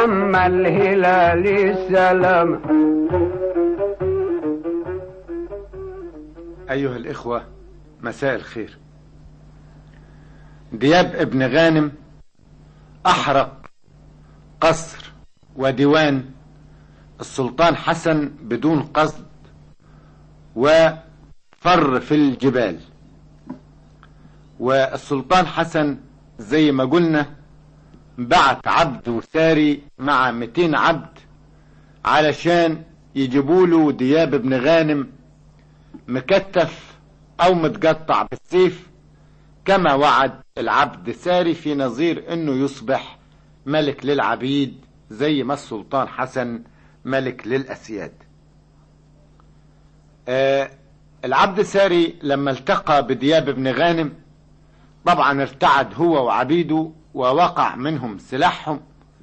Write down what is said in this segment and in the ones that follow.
عم الهلال السلام أيها الإخوة مساء الخير دياب ابن غانم أحرق قصر وديوان السلطان حسن بدون قصد وفر في الجبال والسلطان حسن زي ما قلنا بعت عبد وساري مع 200 عبد علشان يجيبوا له دياب ابن غانم مكتف او متقطع بالسيف كما وعد العبد ساري في نظير انه يصبح ملك للعبيد زي ما السلطان حسن ملك للاسياد آه العبد ساري لما التقى بدياب بن غانم طبعا ارتعد هو وعبيده ووقع منهم سلاحهم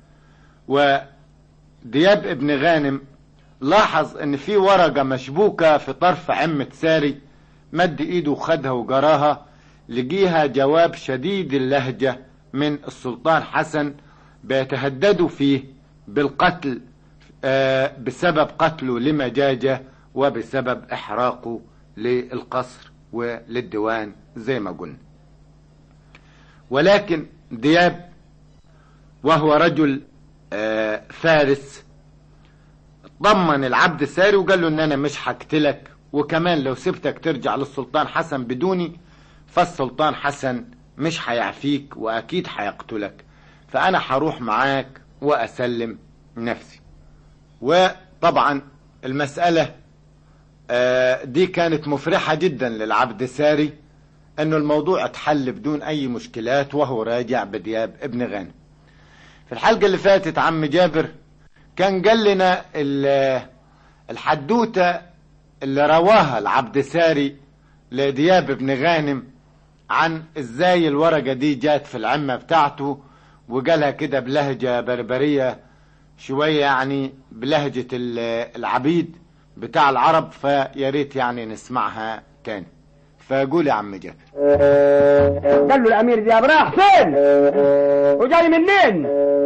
ودياب ابن غانم لاحظ ان في ورقة مشبوكة في طرف عمة ساري مد ايده وخدها وجراها لقيها جواب شديد اللهجة من السلطان حسن بيتهددوا فيه بالقتل آه بسبب قتله لمجاجة وبسبب احراقه للقصر وللديوان زي ما قلنا ولكن دياب وهو رجل آه فارس طمن العبد الساري وقال له ان انا مش هقتلك وكمان لو سبتك ترجع للسلطان حسن بدوني فالسلطان حسن مش هيعفيك واكيد هيقتلك فانا هروح معاك واسلم نفسي وطبعا المسألة دي كانت مفرحة جدا للعبد الساري انه الموضوع اتحل بدون اي مشكلات وهو راجع بدياب ابن غانم في الحلقة اللي فاتت عم جابر كان قال لنا الحدوتة اللي رواها العبد ساري لدياب بن غانم عن ازاي الورقة دي جات في العمة بتاعته وقالها كده بلهجة بربرية شوية يعني بلهجة العبيد بتاع العرب فياريت يعني نسمعها تاني فقول يا عم جابر قال له الامير دياب راح فين وجاي منين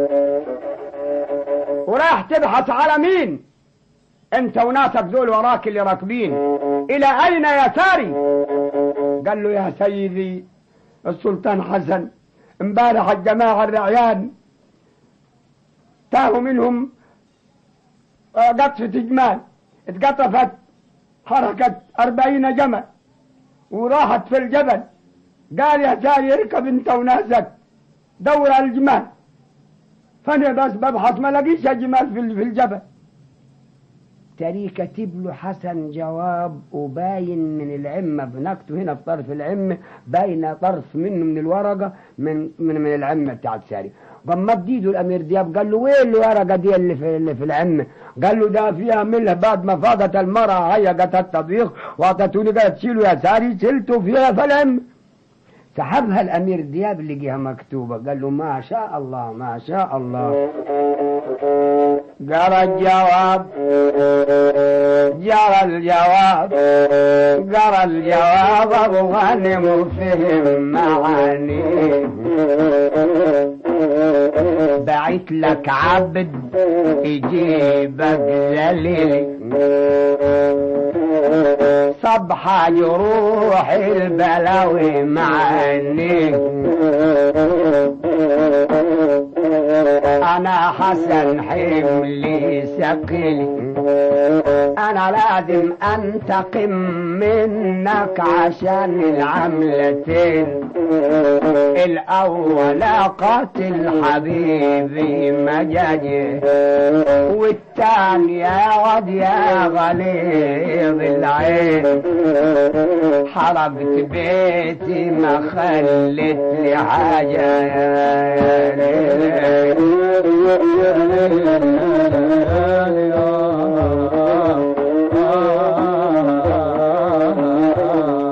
وراح تبحث على مين انت وناسك دول وراك اللي راكبين الى اين يا ساري قال له يا سيدي السلطان حسن امبارح الجماعة الرعيان تاهوا منهم قطفة جمال اتقطفت حركة أربعين جمل وراحت في الجبل قال يا ساري اركب انت وناسك دور على الجمال فانا بس ببحث ما لقيش جمال في الجبل تري كاتب له حسن جواب وباين من العمه بنكته هنا في طرف العمه باين طرف منه من الورقه من من من العمه بتاعت ساري غمض ايده الامير دياب قال له وين الورقه دي اللي في اللي في العمه قال له ده فيها ملح بعد ما فاضت المرأة هيجت الطبيخ واعطتوني قالت شيلوا يا ساري شلته فيها في العمه سحبها الامير دياب لقيها مكتوبه قال له ما شاء الله ما شاء الله قرا الجواب جرى الجواب قرا الجواب ابو غانم فهم معاني بعت لك عبد يجيبك ذليل صبح يروح البلاوي معني انا حسن حملي ثقيل انا لازم انتقم منك عشان العملتين الاول قاتل حبيبي مجاجي والتاني يا ود يا غليظ العين حرقت بيتي ما خلت لي حاجة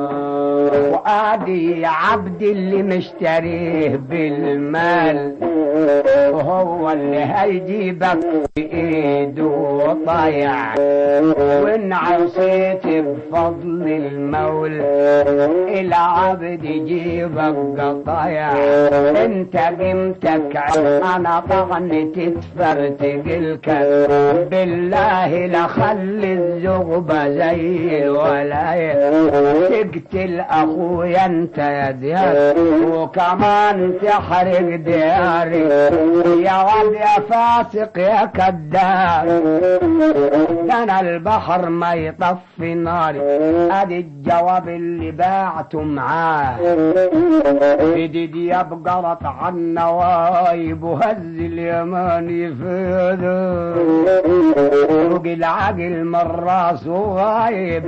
وادي عبد اللي مشتريه بالمال وهو اللي هيجيبك بإيده طايع وإن عصيت بفضل المولى العبد يجيبك قطايع انت قيمتك انا طعنت تفرتق الكل بالله لخلي الزغبة زي الولاية تقتل اخويا انت يا ديار وكمان تحرق دياري يا ولد يا فاسق يا كدار ده انا البحر ما يطفي ناري ادي الجواب اللي باعته معاه جديد يبقى رطع النوايب وهز اليماني فيده فوق العقل من راسه غايب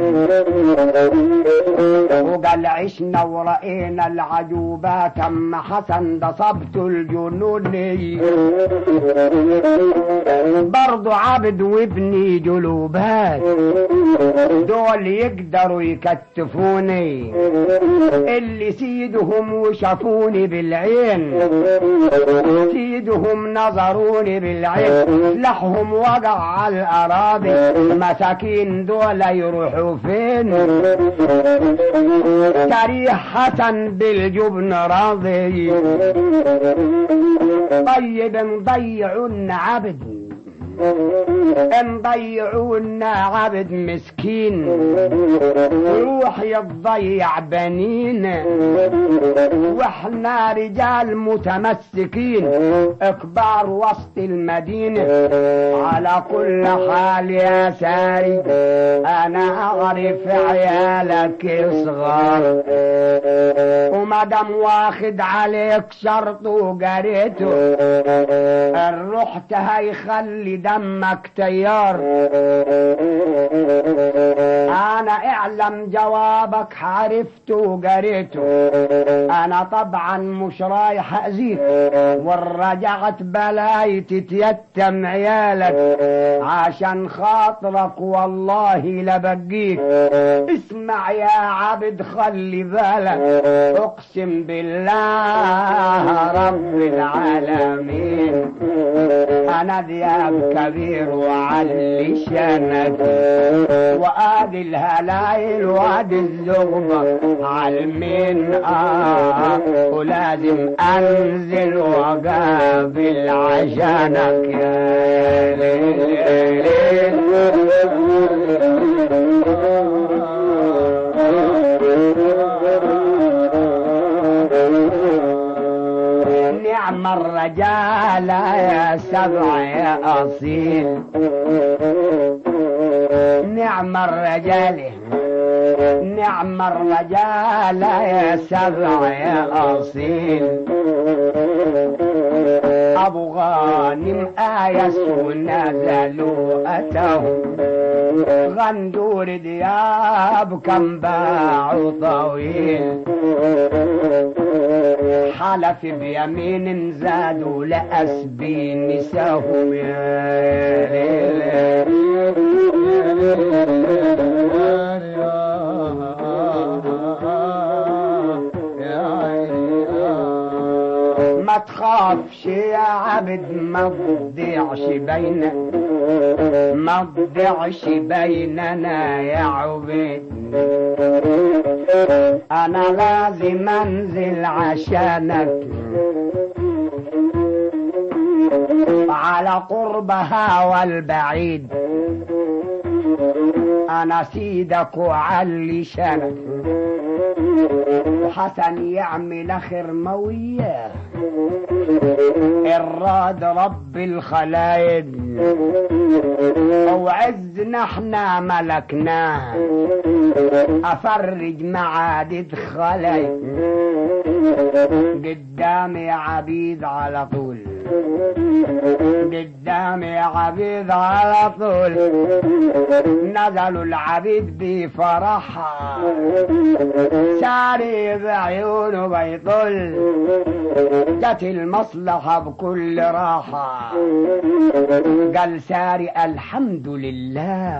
وقال عشنا ورأينا العجوبات اما حسن ده صبت الجنوني برضو عبد وابني جلوبات دول يقدروا يكتفوني اللي سيدهم وشافوني بالعين سيدهم نظروني بالعين سلاحهم وقع على الأراضي مساكين دول يروحوا فين تاريخ حسن بالجبن راضي طيب نضيعون عبد نضيعونا عبد مسكين روح يضيع بنينا واحنا رجال متمسكين كبار وسط المدينة على كل حال يا ساري انا اعرف عيالك صغار ومدام واخد عليك شرط وقريته الرحت هيخلي دمك تيار انا اعلم جوابك عرفته وقريته انا طبعا مش رايح اذيك ورجعت بلاي تتيتم عيالك عشان خاطرك والله لبقيك اسمع يا عبد خلي بالك اقسم بالله رب العالمين انا ذياب كبير وعلي شانك وادي الهلايل وادي الزغبة عالمين آه ولازم انزل واقابل عشانك يا ليل نعم الرجال يا سبع يا أصيل نعم الرجال نعم الرجال يا سبع يا أصيل أبو غانم آيس ونزلوا أتوا غندور دياب كم باع طويل حلف بيمين زادوا لأسبي نساهم يا ليل ما تخافش يا عبد ما تضيعش بيننا ما تضيعش بيننا يا عبيد انا لازم انزل عشانك على قربها والبعيد انا سيدك وعلي شانك وحسن يعمل اخر مويه الراد رب الخلايد وعزنا احنا ملكناه افرج معادد خلايد قدامي عبيد على طول قدامي عبيد على طول نزلوا العبيد بفرحة ساري بعيونه بيطل جت المصلحة بكل راحة قال ساري الحمد لله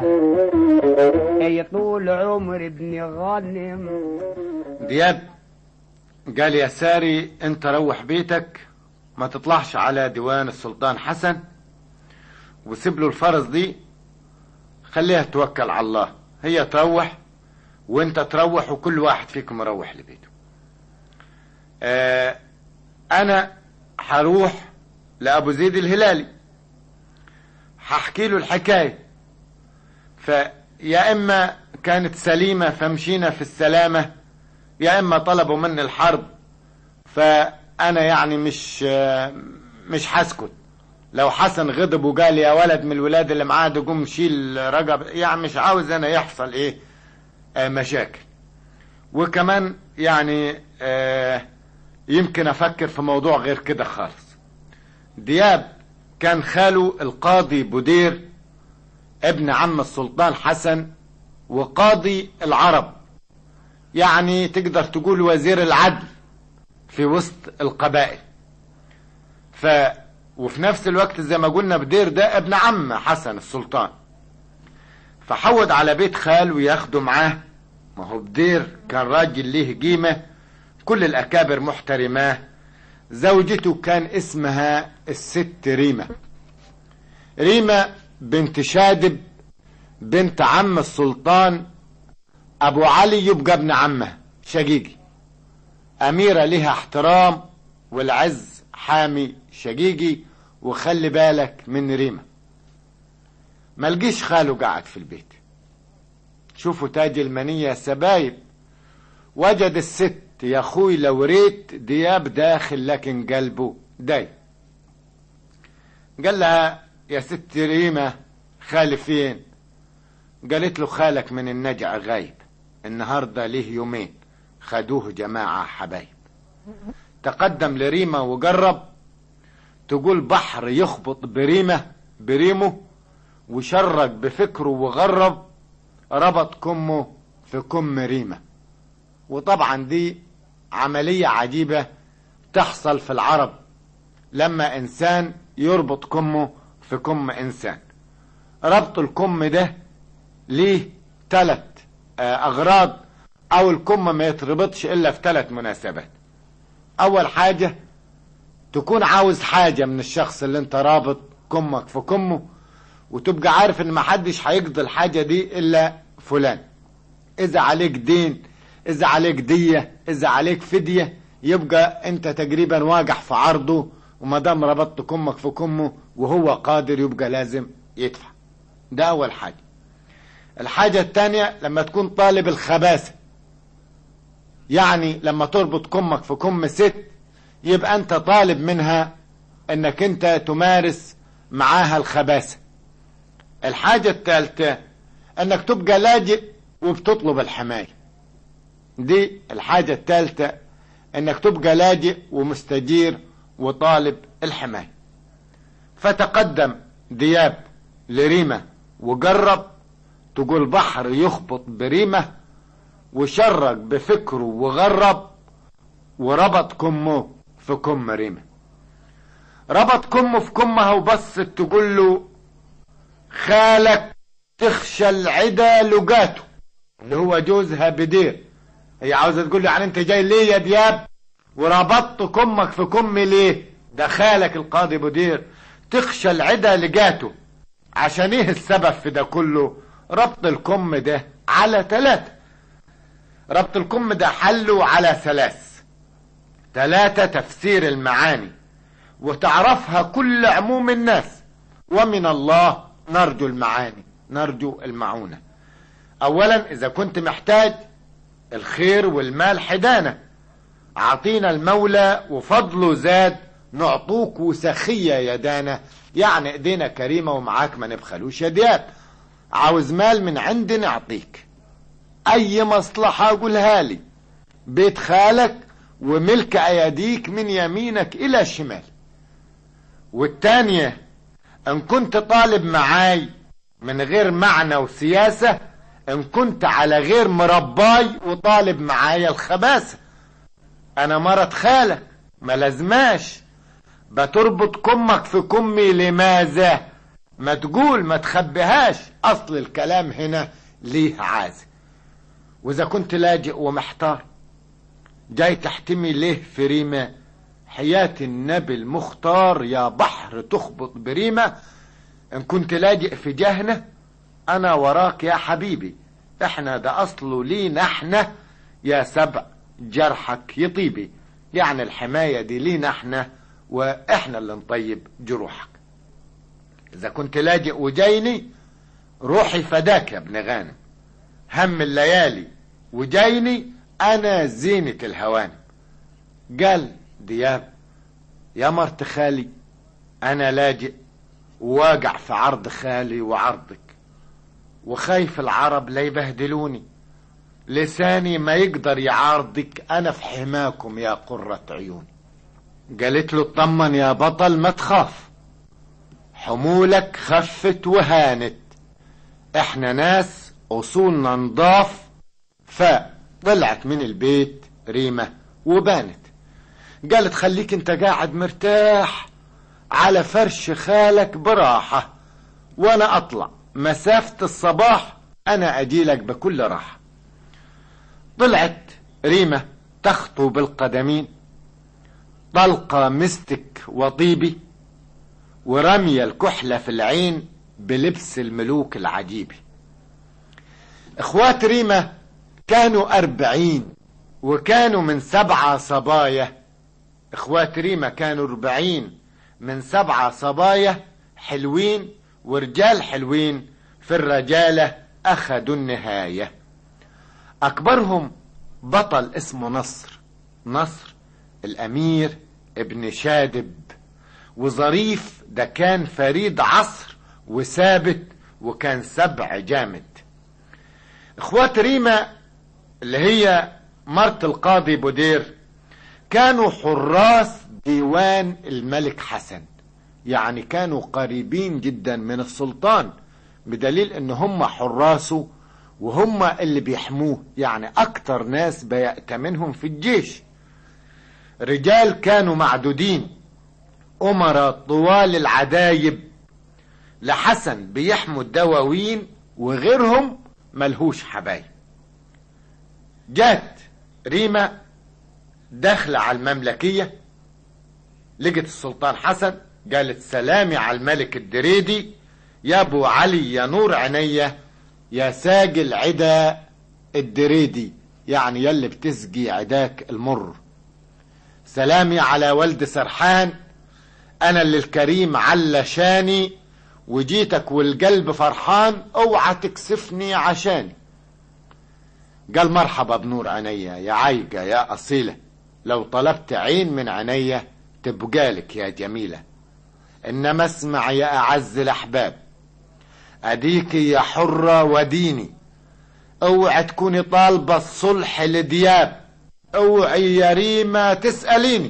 يطول عمر ابن غنم دياب قال يا ساري انت روح بيتك ما تطلعش على ديوان السلطان حسن وسيب له الفرس دي خليها توكل على الله هي تروح وانت تروح وكل واحد فيكم يروح لبيته آه انا هروح لابو زيد الهلالي هحكي له الحكايه فيا اما كانت سليمه فمشينا في السلامه يا اما طلبوا مني الحرب فانا يعني مش آه مش هسكت لو حسن غضب وقال يا ولد من الولاد اللي معاه ده قوم شيل رقب يعني مش عاوز انا يحصل ايه آه مشاكل وكمان يعني آه يمكن افكر في موضوع غير كده خالص دياب كان خاله القاضي بدير ابن عم السلطان حسن وقاضي العرب يعني تقدر تقول وزير العدل في وسط القبائل ف وفي نفس الوقت زي ما قلنا بدير ده ابن عم حسن السلطان فحود على بيت خاله ياخده معاه ما هو بدير كان راجل ليه قيمة كل الأكابر محترماه زوجته كان اسمها الست ريمة ريمة بنت شادب بنت عم السلطان أبو علي يبقى ابن عمه شقيقي أميرة لها احترام والعز حامي شقيقي وخلي بالك من ريمة ملقيش خاله قاعد في البيت شوفوا تاج المنية سبايب وجد الست يا اخوي لو ريت دياب داخل لكن قلبه داي قال لها يا ست ريمة خالي فين قالت له خالك من النجع غايب النهاردة ليه يومين خدوه جماعة حبايب تقدم لريمة وقرب تقول بحر يخبط بريمة بريمه وشرق بفكره وغرب ربط كمه في كم ريمة وطبعا دي عملية عجيبة تحصل في العرب لما انسان يربط كمه في كم انسان ربط الكم ده ليه ثلاث اغراض او الكم ما يتربطش الا في ثلاث مناسبات اول حاجة تكون عاوز حاجة من الشخص اللي انت رابط كمك في كمه وتبقى عارف ان محدش هيقضي الحاجة دي الا فلان اذا عليك دين اذا عليك دية اذا عليك فدية يبقى انت تقريبا واجح في عرضه وما دام ربطت كمك في كمه وهو قادر يبقى لازم يدفع ده اول حاجة الحاجة التانية لما تكون طالب الخباثة يعني لما تربط كمك في كم ست يبقى انت طالب منها انك انت تمارس معاها الخباثة الحاجة الثالثة انك تبقى لاجئ وبتطلب الحماية دي الحاجة الثالثة انك تبقى لاجئ ومستجير وطالب الحماية فتقدم دياب لريمة وجرب تقول بحر يخبط بريمة وشرق بفكره وغرب وربط كمه في كم ريمة ربط كمه في كمها وبصت تقول له خالك تخشى العدا لقاته اللي هو جوزها بدير هي عاوزة تقول له يعني انت جاي ليه يا دياب وربطت كمك في كمي ليه ده خالك القاضي بدير تخشى العدا لقاته عشان ايه السبب في ده كله ربط الكم ده على ثلاثة ربط الكم ده حله على ثلاث ثلاثة تفسير المعاني وتعرفها كل عموم الناس ومن الله نرجو المعاني نرجو المعونة اولا اذا كنت محتاج الخير والمال حدانا اعطينا المولى وفضله زاد نعطوك وسخية يدانا يعني ايدينا كريمة ومعاك ما نبخلوش يديات عاوز مال من عندي نعطيك اي مصلحة قولها لي بيت خالك وملك اياديك من يمينك الى شمال والتانية ان كنت طالب معاي من غير معنى وسياسة ان كنت على غير مرباي وطالب معايا الخباثة انا مرض خالك ما لازماش بتربط كمك في كمي لماذا ما تقول ما تخبيهاش اصل الكلام هنا ليه عازة واذا كنت لاجئ ومحتار جاي تحتمي ليه في ريمة حياة النبي المختار يا بحر تخبط بريمة ان كنت لاجئ في جهنة انا وراك يا حبيبي احنا ده اصله لينا احنا يا سبع جرحك يطيبي يعني الحماية دي لينا احنا واحنا اللي نطيب جروحك اذا كنت لاجئ وجايني روحي فداك يا ابن غانم هم الليالي وجايني انا زينة الهوانم قال دياب يا مرت خالي انا لاجئ واقع في عرض خالي وعرضك وخايف العرب لا يبهدلوني لساني ما يقدر يعارضك انا في حماكم يا قرة عيوني قالت له اطمن يا بطل ما تخاف حمولك خفت وهانت احنا ناس اصولنا نضاف فطلعت من البيت ريمة وبانت قالت خليك انت قاعد مرتاح على فرش خالك براحة وانا اطلع مسافة الصباح انا اجيلك بكل راحة طلعت ريمة تخطو بالقدمين طلقة مستك وطيبي ورمي الكحلة في العين بلبس الملوك العجيبي اخوات ريمة كانوا اربعين وكانوا من سبعة صبايا اخوات ريمة كانوا اربعين من سبعة صبايا حلوين ورجال حلوين في الرجالة اخذوا النهاية اكبرهم بطل اسمه نصر نصر الامير ابن شادب وظريف ده كان فريد عصر وثابت وكان سبع جامد اخوات ريما اللي هي مرت القاضي بودير كانوا حراس ديوان الملك حسن يعني كانوا قريبين جدا من السلطان بدليل ان هم حراسه وهم اللي بيحموه يعني اكتر ناس بيأتمنهم في الجيش رجال كانوا معدودين أمراء طوال العدايب لحسن بيحموا الدواوين وغيرهم ملهوش حبايب جات ريما داخلة على المملكية لقت السلطان حسن قالت سلامي على الملك الدريدي يا ابو علي يا نور عينيا يا ساقي عدا الدريدي يعني يلي بتسقي عداك المر سلامي على ولد سرحان انا اللي الكريم علشاني وجيتك والقلب فرحان اوعى تكسفني عشاني قال مرحبا بنور عينيا يا عايقة يا أصيلة لو طلبت عين من عينيا تبقالك يا جميلة إنما اسمع يا أعز الأحباب أديكي يا حرة وديني اوعى تكوني طالبة الصلح لدياب اوعي يا ريما تسأليني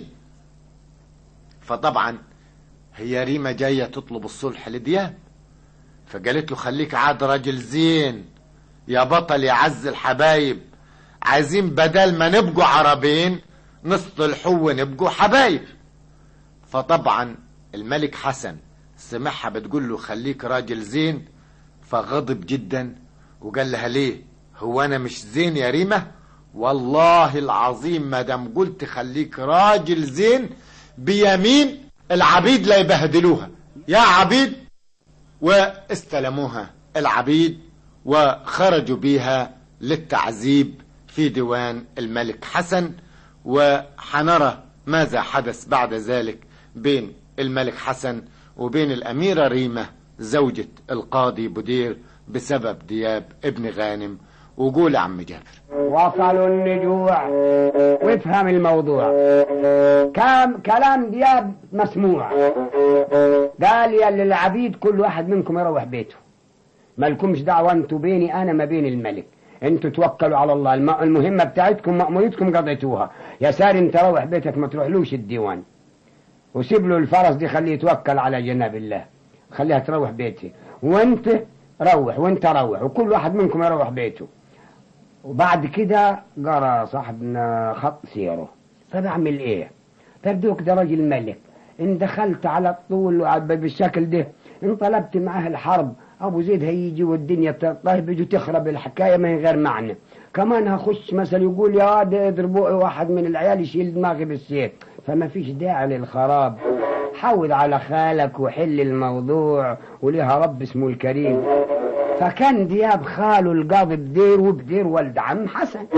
فطبعا هي ريما جاية تطلب الصلح لدياب فقالت له خليك عاد راجل زين يا بطل يا عز الحبايب عايزين بدل ما نبقوا عربين نصطلحوا ونبقوا حبايب فطبعا الملك حسن سمعها بتقول له خليك راجل زين فغضب جدا وقال لها ليه هو انا مش زين يا ريمة والله العظيم ما دام قلت خليك راجل زين بيمين العبيد لا يبهدلوها يا عبيد واستلموها العبيد وخرجوا بها للتعذيب في ديوان الملك حسن وحنرى ماذا حدث بعد ذلك بين الملك حسن وبين الأميرة ريمة زوجة القاضي بدير بسبب دياب ابن غانم وقول يا عم جابر وصلوا النجوع وافهم الموضوع كام كلام دياب مسموع قال يا للعبيد كل واحد منكم يروح بيته مالكمش دعوة انتوا بيني انا ما بين الملك انتوا توكلوا على الله الم- المهمة بتاعتكم مأموريتكم قضيتوها يا ساري انت روح بيتك ما تروحلوش الديوان وسيب له الفرس دي خليه يتوكل على جناب الله خليها تروح بيتي وانت روح وانت روح وكل واحد منكم يروح بيته وبعد كده قرا صاحبنا خط سيره فبعمل ايه فردوك ده راجل ملك ان دخلت على الطول وعب- بالشكل ده ان طلبت معاه الحرب ابو زيد هيجي والدنيا تطهبج وتخرب الحكايه من غير معنى كمان هخش مثلا يقول يا واد اضربوا واحد من العيال يشيل دماغي بالسيف فما فيش داعي للخراب حود على خالك وحل الموضوع وليها رب اسمه الكريم فكان دياب خاله القاضي بدير وبدير ولد عم حسن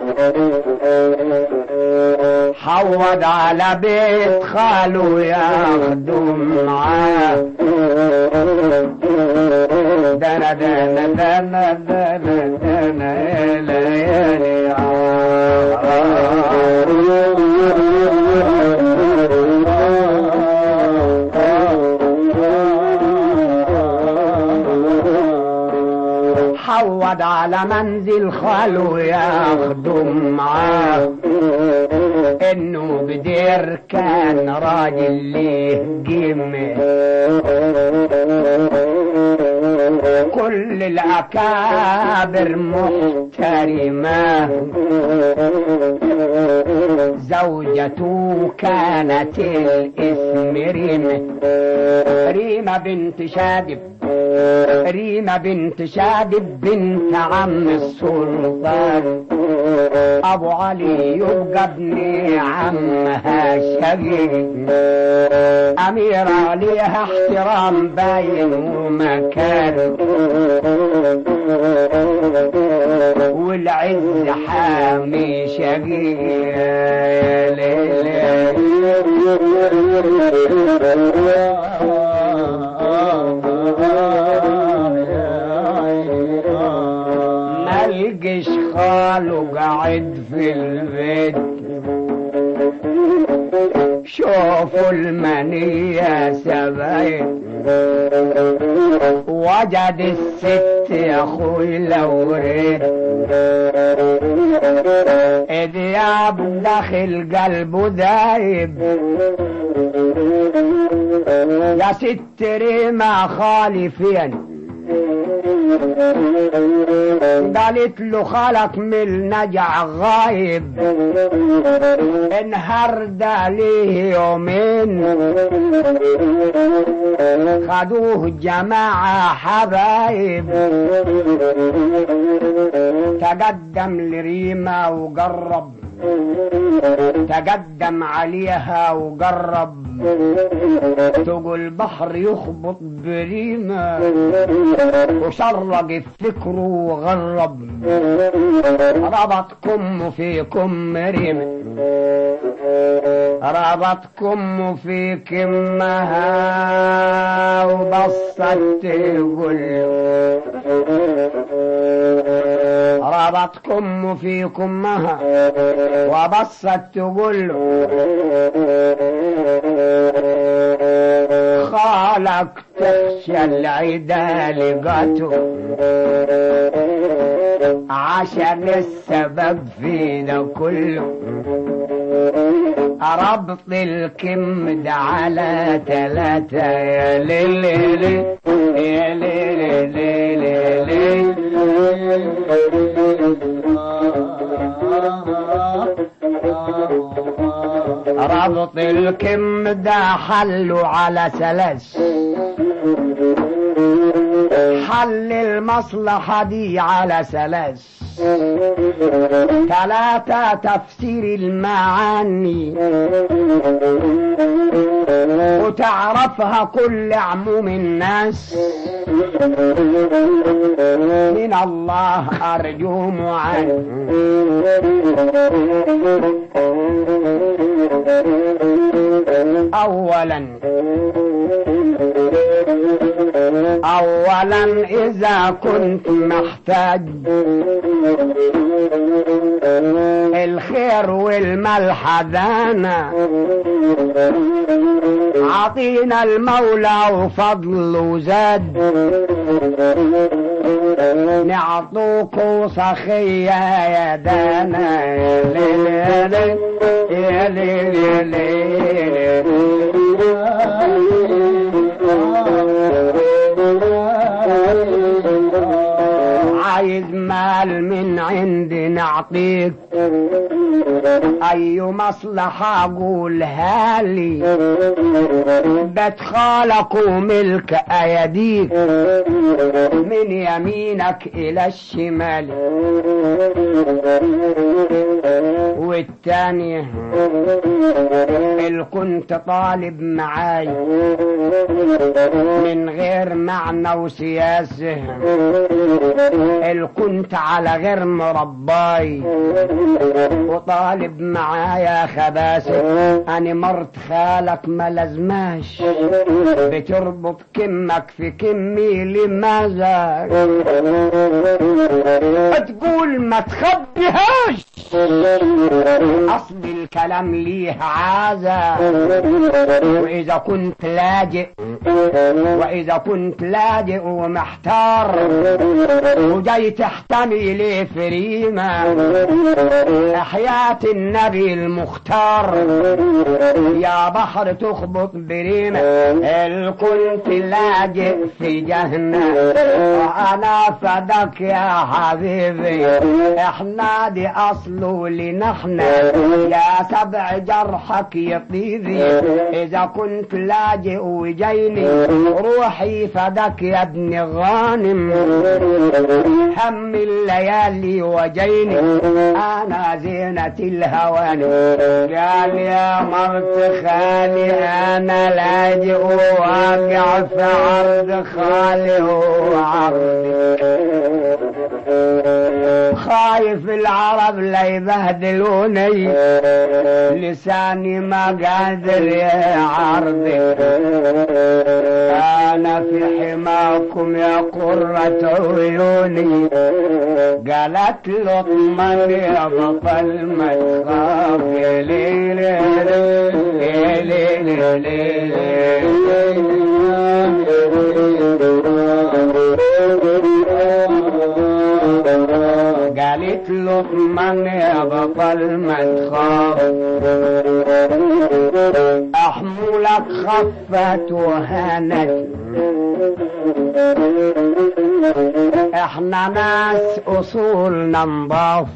حود على بيت خاله ياخدم معاه دنا دنا دنا دنا دنا ليالي حود على منزل خاله ياخدم معاه انه بدير كان راجل ليه قيمه كل الاكابر محترمه زوجته كانت الاسم ريمه ريمه بنت شادب ريمة بنت شادب بنت عم السلطان ابو علي يبقى ابن عمها شقيق اميرة ليها احترام باين ومكان والعز حامي شقيق ملقش خاله قاعد في البيت شوفوا المنية سبايت وجد الست يا اخوي لو ريت دياب داخل قلبه دايب يا ست ريما خالي فين قالت له خالك من النجع غايب انهار ده ليه يومين خدوه جماعة حبايب تقدم لريما وقرب تقدم عليها وقرب تقول بحر يخبط بريمة وشرق فكره وغرب ربط كم في كم ريمة ربط كم في كمها وبصت تقول ربط كم في كمها وبصت تقول خالك تخشى العدا لقته عشان السبب في ده كله ربط الكمد على ثلاثة يا ليلي يا ليلي ربط الكم ده حله على سلس حل المصلحة دي على سلس ثلاثة تفسير المعاني وتعرفها كل عموم الناس من الله أرجو معان أولا أولا إذا كنت محتاج الخير والملح دانا عطينا المولى وفضله زاد نعطوك سخية يا دانا يا ليلي يا ليلي عايز مال من عند نعطيك اي مصلحة قولها لي بيت خالك وملك ايديك من يمينك الى الشمال والتاني اللي كنت طالب معاي من غير معنى وسياسة اللي كنت على غير مرباي وطالب معايا خباسة أنا مرت خالك ما لازماش بتربط كمك في كمي لماذا تقول ما تخبيهاش أصل الكلام ليه عازة وإذا كنت لاجئ وإذا كنت لاجئ ومحتار وجاي تحتمي ليه فريمة حياة النبي المختار يا بحر تخبط بريمة ال كنت لاجئ في جهنم وأنا فدك يا حبيبي احنا دي أصله لنحن يا سبع جرحك يطيبي إذا كنت لاجئ وجيني روحي فدك يا ابن غانم هم الليالي وجيني أنا زينة الهوان قال يا مرت خالي أنا لاجئ واقع في عرض خالي وعرضي خايف العرب لا يبهدلوني لساني ما قادر يعرضي انا في حماكم يا قرة عيوني قالت له اطمن يا بطل ما تخاف يا ليل يا ليل يا ليل قالت له اطمن يا بطل ما تخاف احمولك خفت وهانت احنا ناس اصولنا نضاف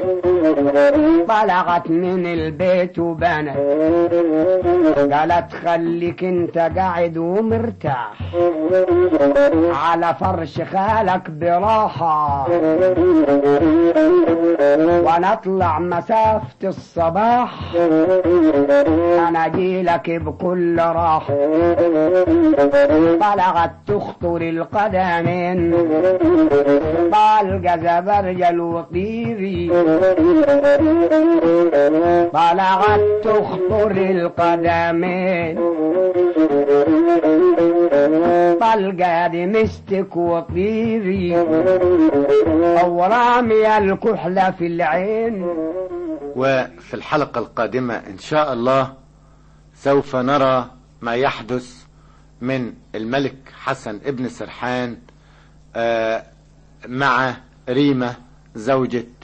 طلعت من البيت وبنت قالت خليك انت قاعد ومرتاح على فرش خالك براحة وانا اطلع مسافة الصباح انا اجيلك بكل راحة طلعت تخطر القدمين طالقة زبرجل وطيري طلعت تخطر القدمين طلقة دمستك وطيري او رامي الكحلة في العين وفي الحلقة القادمة إن شاء الله سوف نرى ما يحدث من الملك حسن ابن سرحان آه، مع ريمة زوجة